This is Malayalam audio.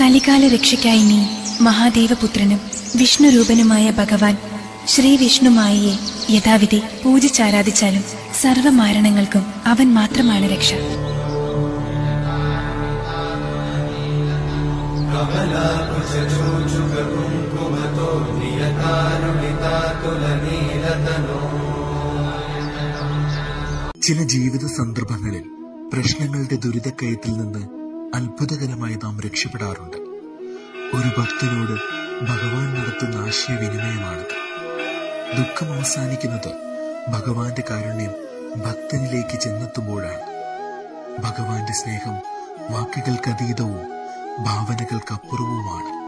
കലികാല രക്ഷയ്ക്കായി നീ മഹാദേവപുത്രനും വിഷ്ണുരൂപനുമായ ഭഗവാൻ ശ്രീ വിഷ്ണുമായയെ യഥാവിധി പൂജിച്ചാരാധിച്ചാലും സർവമാരണങ്ങൾക്കും അവൻ മാത്രമാണ് രക്ഷ ചില ജീവിത സന്ദർഭങ്ങളിൽ പ്രശ്നങ്ങളുടെ ദുരിതക്കയത്തിൽ നിന്ന് അത്ഭുതകരമായി നാം രക്ഷപ്പെടാറുണ്ട് ഒരു ഭക്തനോട് ഭഗവാൻ നടത്തുന്ന ആശയവിനിമയമാണത് ദുഃഖം അവസാനിക്കുന്നത് ഭഗവാന്റെ കാരുണ്യം ഭക്തനിലേക്ക് ചെന്നെത്തുമ്പോഴാണ് ഭഗവാന്റെ സ്നേഹം വാക്കുകൾക്കതീതവും ഭാവനകൾക്കപ്പുറവുമാണ്